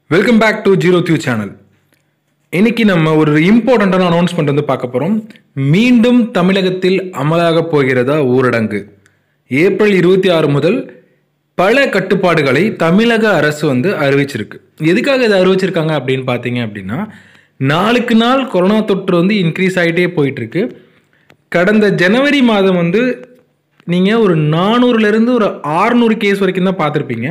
welcome back to zero தியூ channel இன்னைக்கு நம்ம ஒரு இம்பார்ட்டண்ட்டான அனௌன்ஸ்மெண்ட் வந்து பார்க்க போகிறோம் மீண்டும் தமிழகத்தில் அமலாக போகிறதா ஊரடங்கு ஏப்ரல் இருபத்தி ஆறு முதல் பல கட்டுப்பாடுகளை தமிழக அரசு வந்து அறிவிச்சிருக்கு எதுக்காக இதை அறிவிச்சிருக்காங்க அப்படின்னு பார்த்தீங்க அப்படின்னா நாளுக்கு நாள் கொரோனா தொற்று வந்து இன்க்ரீஸ் ஆகிட்டே போயிட்டுருக்கு கடந்த ஜனவரி மாதம் வந்து நீங்கள் ஒரு நானூறுலேருந்து ஒரு ஆறுநூறு கேஸ் வரைக்கும் தான் பார்த்துருப்பீங்க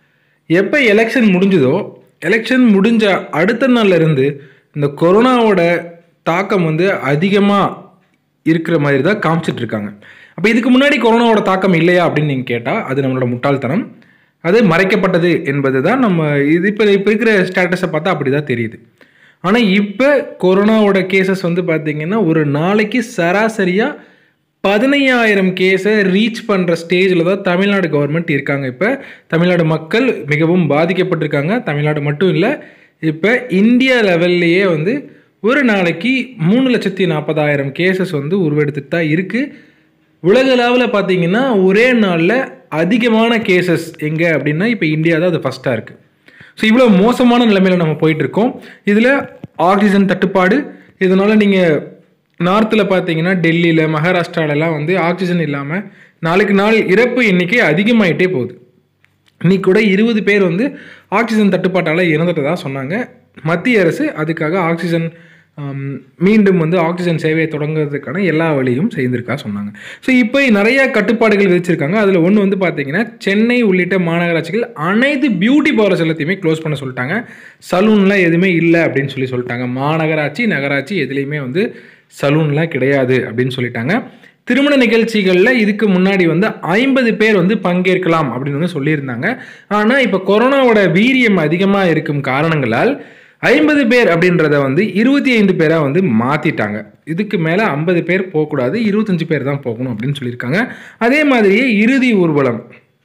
எப்போ எலெக்ஷன் முடிஞ்சுதோ எலெக்ஷன் முடிஞ்ச அடுத்த நாள்ல இருந்து இந்த கொரோனாவோட தாக்கம் வந்து அதிகமாக இருக்கிற மாதிரி தான் காமிச்சிட்டு இருக்காங்க அப்போ இதுக்கு முன்னாடி கொரோனாவோட தாக்கம் இல்லையா அப்படின்னு நீங்கள் கேட்டால் அது நம்மளோட முட்டாள்தனம் அது மறைக்கப்பட்டது என்பது தான் நம்ம இது இப்போ இப்போ இருக்கிற ஸ்டேட்டஸை பார்த்தா அப்படி தான் தெரியுது ஆனால் இப்போ கொரோனாவோட கேசஸ் வந்து பார்த்தீங்கன்னா ஒரு நாளைக்கு சராசரியாக பதினையாயிரம் கேஸை ரீச் பண்ணுற ஸ்டேஜில் தான் தமிழ்நாடு கவர்மெண்ட் இருக்காங்க இப்போ தமிழ்நாடு மக்கள் மிகவும் பாதிக்கப்பட்டிருக்காங்க தமிழ்நாடு மட்டும் இல்லை இப்போ இந்தியா லெவல்லையே வந்து ஒரு நாளைக்கு மூணு லட்சத்தி நாற்பதாயிரம் கேசஸ் வந்து உருவெடுத்துட்டு தான் இருக்குது உலக லெவலில் பார்த்தீங்கன்னா ஒரே நாளில் அதிகமான கேசஸ் எங்கே அப்படின்னா இப்போ இந்தியா தான் அது ஃபஸ்ட்டாக இருக்குது ஸோ இவ்வளோ மோசமான நிலைமையில் நம்ம போயிட்டுருக்கோம் இதில் ஆக்சிஜன் தட்டுப்பாடு இதனால் நீங்கள் நார்த்தில் பார்த்தீங்கன்னா டெல்லியில் மகாராஷ்டிராலலாம் வந்து ஆக்சிஜன் இல்லாமல் நாளுக்கு நாள் இறப்பு எண்ணிக்கை அதிகமாயிட்டே போகுது இன்னைக்கு கூட இருபது பேர் வந்து ஆக்சிஜன் தட்டுப்பாட்டால் இறந்துட்டதா சொன்னாங்க மத்திய அரசு அதுக்காக ஆக்சிஜன் ஆம், மீண்டும் வந்து ஆக்சிஜன் சேவையை தொடங்குறதுக்கான எல்லா வழியும் செய்திருக்கா சொன்னாங்க ஸோ இப்போ நிறைய கட்டுப்பாடுகள் விதிச்சிருக்காங்க அதில் ஒன்று வந்து பார்த்தீங்கன்னா சென்னை உள்ளிட்ட மாநகராட்சிகள் அனைத்து பியூட்டி பார்லர்ஸ் எல்லாத்தையுமே க்ளோஸ் பண்ண சொல்லிட்டாங்க சலூன்லாம் எதுவுமே இல்லை அப்படின்னு சொல்லி சொல்லிட்டாங்க மாநகராட்சி நகராட்சி எதுலேயுமே வந்து சலூன்லாம் கிடையாது அப்படின்னு சொல்லிட்டாங்க திருமண நிகழ்ச்சிகளில் இதுக்கு முன்னாடி வந்து ஐம்பது பேர் வந்து பங்கேற்கலாம் அப்படின்னு வந்து சொல்லியிருந்தாங்க ஆனால் இப்போ கொரோனாவோட வீரியம் அதிகமாக இருக்கும் காரணங்களால் ஐம்பது பேர் அப்படின்றத வந்து இருபத்தி ஐந்து பேராக வந்து மாற்றிட்டாங்க இதுக்கு மேலே ஐம்பது பேர் போகக்கூடாது இருபத்தஞ்சு பேர் தான் போகணும் அப்படின்னு சொல்லியிருக்காங்க அதே மாதிரியே இறுதி ஊர்வலம்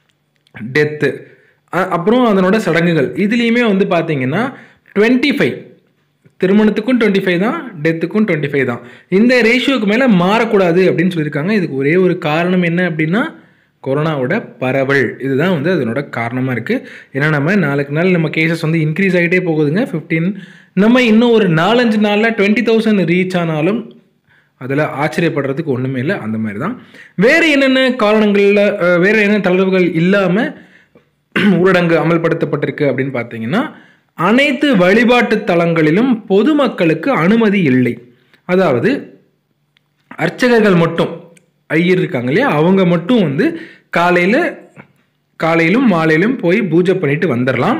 டெத்து அப்புறம் அதனோட சடங்குகள் இதுலேயுமே வந்து பார்த்தீங்கன்னா டுவெண்ட்டி ஃபைவ் திருமணத்துக்கும் டுவெண்ட்டி ஃபைவ் தான் டெத்துக்கும் டுவெண்ட்டி ஃபைவ் தான் இந்த ரேஷியோக்கு மேலே மாறக்கூடாது அப்படின்னு சொல்லியிருக்காங்க இதுக்கு ஒரே ஒரு காரணம் என்ன அப்படின்னா கொரோனாவோட பரவல் இதுதான் வந்து அதனோட காரணமாக இருக்குது ஏன்னா நம்ம நாளுக்கு நாள் நம்ம கேசஸ் வந்து இன்க்ரீஸ் ஆகிட்டே போகுதுங்க ஃபிஃப்டீன் நம்ம இன்னும் ஒரு நாலஞ்சு நாளில் டுவெண்ட்டி தௌசண்ட் ரீச் ஆனாலும் அதில் ஆச்சரியப்படுறதுக்கு ஒன்றுமே இல்லை அந்த மாதிரி தான் வேறு என்னென்ன காரணங்களில் அஹ், வேறு என்ன தளர்வுகள் இல்லாமல் ஊரடங்கு அமல்படுத்தப்பட்டிருக்கு அப்படின்னு பார்த்தீங்கன்னா அனைத்து வழிபாட்டு தலங்களிலும் பொதுமக்களுக்கு அனுமதி இல்லை அதாவது அர்ச்சகர்கள் மட்டும் ஐயர் இருக்காங்க இல்லையா அவங்க மட்டும் வந்து காலையில் காலையிலும் மாலையிலும் போய் பூஜை பண்ணிட்டு வந்துடலாம்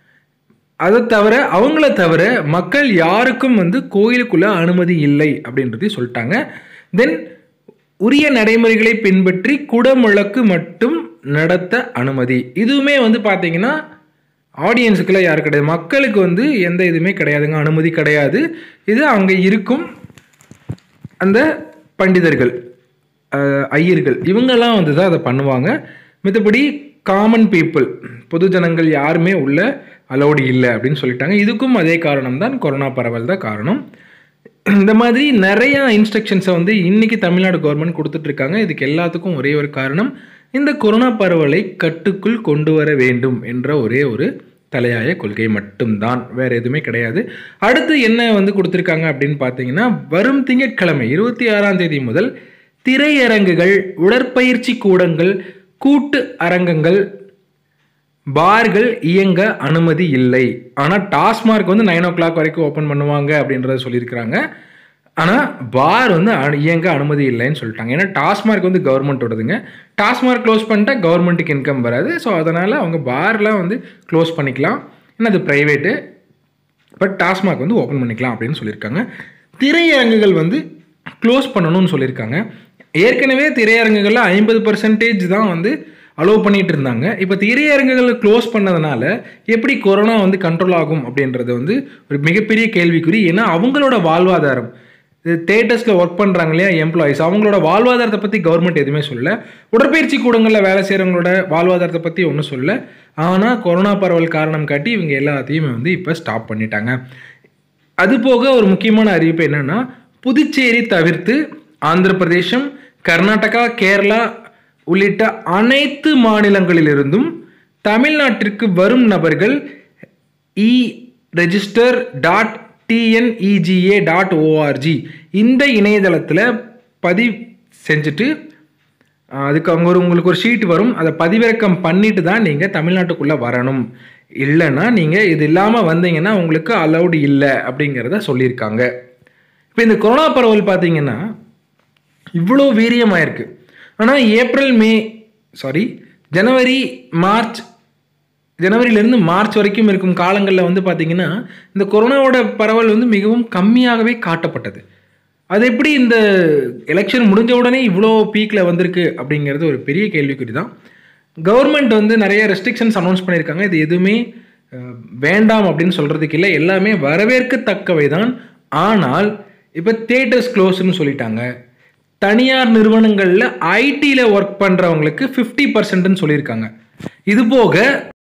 அதை தவிர அவங்கள தவிர மக்கள் யாருக்கும் வந்து கோயிலுக்குள்ள அனுமதி இல்லை அப்படின்றதையும் சொல்லிட்டாங்க தென் உரிய நடைமுறைகளை பின்பற்றி குடமுழக்கு மட்டும் நடத்த அனுமதி இதுவுமே வந்து பார்த்தீங்கன்னா ஆடியன்ஸுக்கெல்லாம் யாரும் கிடையாது மக்களுக்கு வந்து எந்த இதுவுமே கிடையாதுங்க அனுமதி கிடையாது இது அங்கே இருக்கும் அந்த பண்டிதர்கள் அஹ், ஐயர்கள் இவங்கெல்லாம் வந்து தான் அதை பண்ணுவாங்க மற்றபடி காமன் பீப்புள் பொது ஜனங்கள் யாருமே உள்ள அலோடு இல்லை அப்படின்னு சொல்லிட்டாங்க இதுக்கும் அதே காரணம் தான் கொரோனா பரவல் தான் காரணம் இந்த மாதிரி நிறைய இன்ஸ்ட்ரக்ஷன்ஸை வந்து இன்னைக்கு தமிழ்நாடு கவர்மெண்ட் கொடுத்துட்ருக்காங்க இதுக்கு எல்லாத்துக்கும் ஒரே ஒரு காரணம் இந்த கொரோனா பரவலை கட்டுக்குள் கொண்டு வர வேண்டும் என்ற ஒரே ஒரு தலையாய கொள்கை மட்டும்தான் வேற எதுவுமே கிடையாது அடுத்து என்ன வந்து கொடுத்துருக்காங்க அப்படின்னு பார்த்தீங்கன்னா வரும் திங்கட்கிழமை இருபத்தி ஆறாம் தேதி முதல் திரையரங்குகள் உடற்பயிற்சி கூடங்கள் கூட்டு அரங்கங்கள் பார்கள் இயங்க அனுமதி இல்லை ஆனால் டாஸ்மார்க் வந்து நைன் ஓ கிளாக் வரைக்கும் ஓப்பன் பண்ணுவாங்க அப்படின்றத சொல்லியிருக்கிறாங்க ஆனால் பார் வந்து அனு- இயங்க அனுமதி இல்லைன்னு சொல்லிட்டாங்க ஏன்னா டாஸ்மார்க் வந்து கவர்மெண்ட்டோடதுங்க டாஸ்மார்க் க்ளோஸ் பண்ணிட்டா கவர்மெண்ட்டுக்கு இன்கம் வராது ஸோ அதனால் அவங்க பார்லாம் வந்து க்ளோஸ் பண்ணிக்கலாம் ஏன்னா அது ப்ரைவேட்டு பட் டாஸ்மாக் வந்து ஓப்பன் பண்ணிக்கலாம் அப்படின்னு சொல்லியிருக்காங்க திரையரங்குகள் வந்து க்ளோஸ் பண்ணணும்னு சொல்லியிருக்காங்க ஏற்கனவே திரையரங்குகளில் ஐம்பது பர்சன்டேஜ் தான் வந்து அலோவ் பண்ணிட்டு இருந்தாங்க இப்போ திரையரங்குகள் க்ளோஸ் பண்ணதுனால எப்படி கொரோனா வந்து கண்ட்ரோல் ஆகும் அப்படின்றது வந்து ஒரு மிகப்பெரிய கேள்விக்குறி ஏன்னா அவங்களோட வாழ்வாதாரம் தேட்டர்ஸில் ஒர்க் பண்ணுறாங்க இல்லையா எம்ப்ளாயிஸ் அவங்களோட வாழ்வாதாரத்தை பற்றி கவர்மெண்ட் எதுவுமே சொல்லல உடற்பயிற்சி கூடங்களில் வேலை செய்கிறவங்களோட வாழ்வாதாரத்தை பற்றி ஒன்றும் சொல்லல ஆனால் கொரோனா பரவல் காரணம் காட்டி இவங்க எல்லாத்தையுமே வந்து இப்போ ஸ்டாப் பண்ணிட்டாங்க அது போக ஒரு முக்கியமான அறிவிப்பு என்னன்னா புதுச்சேரி தவிர்த்து ஆந்திர பிரதேசம் கர்நாடகா கேரளா உள்ளிட்ட அனைத்து மாநிலங்களிலிருந்தும் தமிழ்நாட்டிற்கு வரும் நபர்கள் e register dot TNEGA dot org இந்த இணையதளத்தில் பதிவு செஞ்சுட்டு ஆஹ், அதுக்கு அங்கே ஒரு உங்களுக்கு ஒரு ஷீட் வரும் அதை பதிவிறக்கம் பண்ணிட்டு தான் நீங்கள் தமிழ்நாட்டுக்குள்ளே வரணும் இல்லைன்னா நீங்கள் இது இல்லாமல் வந்தீங்கன்னா உங்களுக்கு அலௌடு இல்லை அப்படிங்கிறத சொல்லியிருக்காங்க இப்போ இந்த கொரோனா பரவல் பார்த்தீங்கன்னா இவ்வளோ வீரியமாயிருக்கு ஆனால் ஏப்ரல் மே சாரி ஜனவரி மார்ச் ஜனவரியிலேருந்து மார்ச் வரைக்கும் இருக்கும் காலங்களில் வந்து பார்த்தீங்கன்னா இந்த கொரோனாவோட பரவல் வந்து மிகவும் கம்மியாகவே காட்டப்பட்டது அது எப்படி இந்த எலெக்ஷன் முடிஞ்ச உடனே இவ்வளோ பீக்கில் வந்திருக்கு அப்படிங்கிறது ஒரு பெரிய கேள்விக்குறி தான் கவர்மெண்ட் வந்து நிறைய ரெஸ்ட்ரிக்ஷன்ஸ் அனௌன்ஸ் பண்ணியிருக்காங்க இது எதுவுமே அஹ், வேண்டாம் அப்படின்னு சொல்கிறதுக்கு இல்லை எல்லாமே வரவேற்கத்தக்கவை தான் ஆனால் இப்போ தேட்டர்ஸ் க்ளோஸ்னு சொல்லிட்டாங்க தனியார் நிறுவனங்களில் ஐடியில் ஒர்க் பண்ணுறவங்களுக்கு ஃபிஃப்டி பர்சன்ட்னு சொல்லியிருக்காங்க இது போக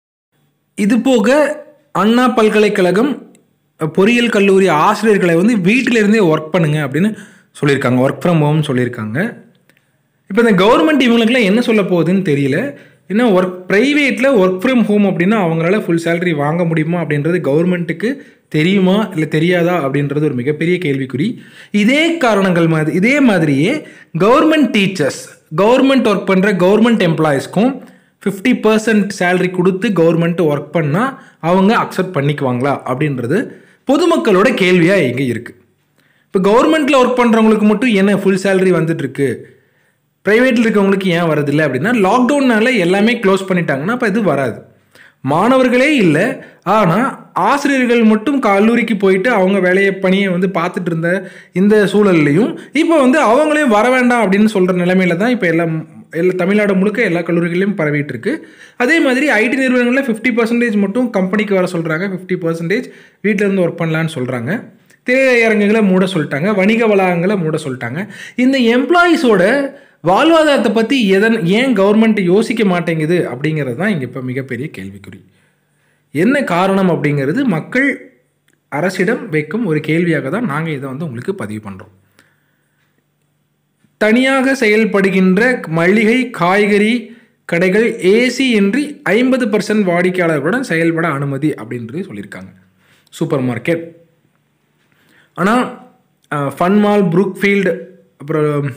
இது போக அண்ணா பல்கலைக்கழகம் பொறியியல் கல்லூரி ஆசிரியர்களை வந்து வீட்டில இருந்தே ஒர்க் பண்ணுங்க அப்படின்னு சொல்லியிருக்காங்க ஒர்க் ஃப்ரம் ஹோம் சொல்லியிருக்காங்க இப்போ இந்த கவர்மெண்ட் இவங்களுக்குலாம் என்ன சொல்ல போகுதுன்னு தெரியல ஏன்னா ஒர்க் ப்ரைவேட்டில் ஒர்க் ஃப்ரம் ஹோம் அப்படின்னா அவங்களால ஃபுல் சேலரி வாங்க முடியுமா அப்படின்றது கவர்மெண்ட்டுக்கு தெரியுமா இல்லை தெரியாதா அப்படின்றது ஒரு மிகப்பெரிய கேள்விக்குறி இதே காரணங்கள் மாதிரி இதே மாதிரியே கவர்மெண்ட் டீச்சர்ஸ் கவர்மெண்ட் ஒர்க் பண்ணுற கவர்மெண்ட் எம்ப்ளாயீஸ்க்கும் ஃபிஃப்டி பர்சன்ட் சேலரி கொடுத்து கவர்மெண்ட் ஒர்க் பண்ணால் அவங்க அக்செப்ட் பண்ணிக்குவாங்களா அப்படின்றது பொதுமக்களோட கேள்வியாக இங்கே இருக்குது இப்போ கவர்மெண்ட்டில் ஒர்க் பண்ணுறவங்களுக்கு மட்டும் என்ன ஃபுல் சேலரி வந்துட்டுருக்கு ப்ரைவேட்டில் இருக்கவங்களுக்கு ஏன் வரதில்லை அப்படின்னா லாக்டவுன்னால எல்லாமே க்ளோஸ் பண்ணிட்டாங்கன்னா அப்போ இது வராது மாணவர்களே இல்லை ஆனால் ஆசிரியர்கள் மட்டும் கல்லூரிக்கு போயிட்டு அவங்க வேலையை பணியை வந்து பார்த்துட்டு இருந்த இந்த சூழல்லையும் இப்போ வந்து அவங்களே வர வேண்டாம் அப்படின்னு சொல்கிற நிலைமையில தான் இப்போ எல்லாம் எல்லா தமிழ்நாடு முழுக்க எல்லா கல்லூரிகளிலும் பரவிட்டு இருக்கு அதே மாதிரி ஐடி நிறுவனங்களில் ஃபிஃப்டி பர்சன்டேஜ் மட்டும் கம்பெனிக்கு வர சொல்கிறாங்க ஃபிஃப்டி பர்சன்டேஜ் வீட்டிலேருந்து ஒர்க் பண்ணலான்னு சொல்கிறாங்க திரையரங்குகளை மூட சொல்லிட்டாங்க வணிக வளாகங்களை மூட சொல்லிட்டாங்க இந்த எம்ப்ளாயீஸோட வாழ்வாதாரத்தை பற்றி எதன் ஏன் கவர்மெண்ட் யோசிக்க மாட்டேங்குது அப்படிங்கிறது தான் இங்கே இப்போ மிகப்பெரிய கேள்விக்குறி என்ன காரணம் அப்படிங்கிறது மக்கள் அரசிடம் வைக்கும் ஒரு கேள்வியாக தான் நாங்கள் இதை வந்து உங்களுக்கு பதிவு பண்ணுறோம் தனியாக செயல்படுகின்ற மளிகை காய்கறி கடைகள் ஏசி இன்றி ஐம்பது பர்சன்ட் வாடிக்கையாளர்களுடன் செயல்பட அனுமதி அப்படின்றது சொல்லியிருக்காங்க சூப்பர் மார்க்கெட் ஆனால் ஃபன் மால் ப்ரூக்ஃபீல்டு அப்புறம்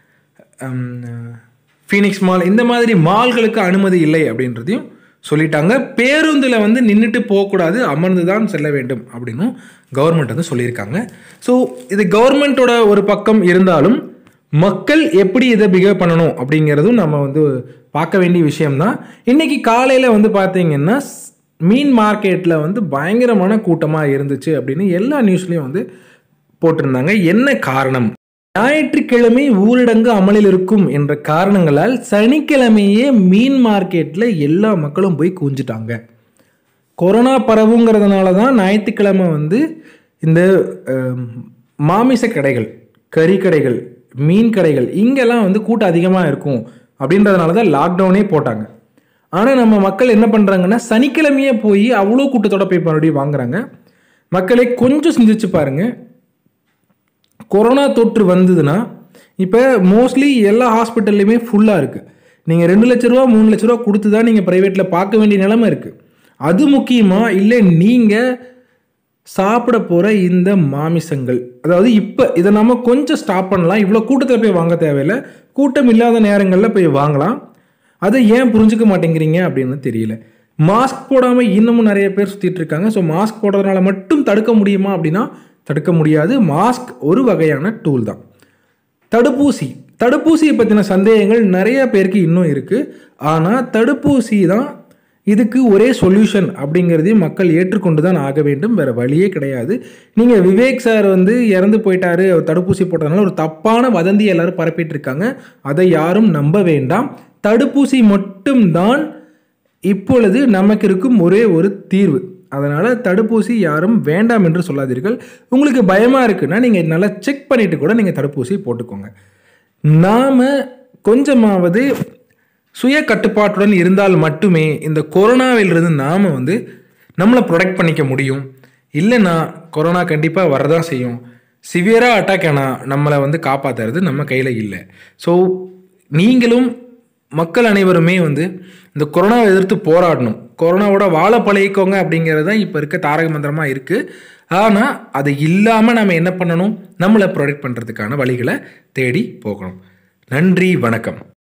ஃபீனிக்ஸ் மால் இந்த மாதிரி மால்களுக்கு அனுமதி இல்லை அப்படின்றதையும் சொல்லிட்டாங்க பேருந்தில் வந்து நின்றுட்டு போகக்கூடாது அமர்ந்து தான் செல்ல வேண்டும் அப்படின்னும் கவர்மெண்ட் வந்து சொல்லியிருக்காங்க ஸோ இது கவர்மெண்ட்டோட ஒரு பக்கம் இருந்தாலும் மக்கள் எப்படி இதை பிஹேவ் பண்ணணும் அப்படிங்கிறதும் நம்ம வந்து பார்க்க வேண்டிய விஷயம்தான் இன்னைக்கு காலையில் வந்து பார்த்தீங்கன்னா ஸ்- மீன் மார்க்கெட்டில் வந்து பயங்கரமான கூட்டமாக இருந்துச்சு அப்படின்னு எல்லா நியூஸ்லேயும் வந்து போட்டிருந்தாங்க என்ன காரணம் ஞாயிற்றுக்கிழமை ஊரடங்கு அமலில் இருக்கும் என்ற காரணங்களால் சனிக்கிழமையே மீன் மார்க்கெட்டில் எல்லா மக்களும் போய் குஞ்சிட்டாங்க கொரோனா பரவுங்கிறதுனால தான் ஞாயிற்றுக்கிழமை வந்து இந்த அஹ், மாமிச கடைகள் கறி கடைகள் மீன் கடைகள் இங்கெல்லாம் வந்து கூட்டம் அதிகமாக இருக்கும் அப்படின்றதுனால தான் லாக்டவுனே போட்டாங்க ஆனால் நம்ம மக்கள் என்ன பண்ணுறாங்கன்னா சனிக்கிழமையே போய் அவ்வளோ கூட்டத்தோட போய் மறுபடியும் வாங்குறாங்க மக்களை கொஞ்சம் சிந்திச்சு பாருங்க கொரோனா தொற்று வந்ததுன்னா இப்போ மோஸ்ட்லி எல்லா ஹாஸ்பிட்டல்லையுமே ஃபுல்லாக இருக்குது நீங்கள் ரெண்டு லட்ச ரூபா மூணு லட்ச ரூபா கொடுத்து தான் நீங்கள் ப்ரைவேட்டில் பார்க்க வேண்டிய நிலைமை இருக்குது அது முக்கியமா இல்லை நீங்கள் சாப்பிட போகிற இந்த மாமிசங்கள் அதாவது இப்போ இதை நம்ம கொஞ்சம் ஸ்டாப் பண்ணலாம் இவ்வளோ கூட்டத்தில் போய் வாங்க தேவையில்லை கூட்டம் இல்லாத நேரங்களில் போய் வாங்கலாம் அதை ஏன் புரிஞ்சுக்க மாட்டேங்கிறீங்க அப்படின்னு தெரியல மாஸ்க் போடாமல் இன்னமும் நிறைய பேர் சுற்றிட்டு இருக்காங்க ஸோ மாஸ்க் போடுறதுனால மட்டும் தடுக்க முடியுமா அப்படின்னா தடுக்க முடியாது மாஸ்க் ஒரு வகையான டூல் தான் தடுப்பூசி தடுப்பூசியை பற்றின சந்தேகங்கள் நிறைய பேருக்கு இன்னும் இருக்குது ஆனால் தடுப்பூசி தான் இதுக்கு ஒரே சொல்யூஷன் அப்படிங்கிறதையும் மக்கள் ஏற்றுக்கொண்டு தான் ஆக வேண்டும் வேறு வழியே கிடையாது நீங்கள் விவேக் சார் வந்து இறந்து போயிட்டாரு அவர் தடுப்பூசி போட்டதுனால ஒரு தப்பான வதந்தி எல்லாரும் பரப்பிட்டு இருக்காங்க அதை யாரும் நம்ப வேண்டாம் தடுப்பூசி மட்டும்தான் இப்பொழுது நமக்கு இருக்கும் ஒரே ஒரு தீர்வு அதனால் தடுப்பூசி யாரும் வேண்டாம் என்று சொல்லாதீர்கள் உங்களுக்கு பயமாக இருக்குன்னா நீங்கள் நல்லா செக் பண்ணிவிட்டு கூட நீங்கள் தடுப்பூசி போட்டுக்கோங்க நாம் கொஞ்சமாவது சுய கட்டுப்பாட்டுடன் இருந்தால் மட்டுமே இந்த கொரோனாவிலிருந்து நாம் வந்து நம்மளை ப்ரொடெக்ட் பண்ணிக்க முடியும் இல்லைன்னா கொரோனா கண்டிப்பாக வரதான் செய்யும் சிவியராக அட்டாக் ஆனால் நம்மளை வந்து காப்பாற்றுறது நம்ம கையில் இல்லை ஸோ நீங்களும் மக்கள் அனைவருமே வந்து இந்த கொரோனாவை எதிர்த்து போராடணும் கொரோனாவோட வாழ பழகிக்கோங்க அப்படிங்கிறது தான் இப்போ இருக்க தாரக மந்திரமாக இருக்குது ஆனால் அது இல்லாமல் நம்ம என்ன பண்ணணும் நம்மளை ப்ரொடெக்ட் பண்ணுறதுக்கான வழிகளை தேடி போகணும் நன்றி வணக்கம்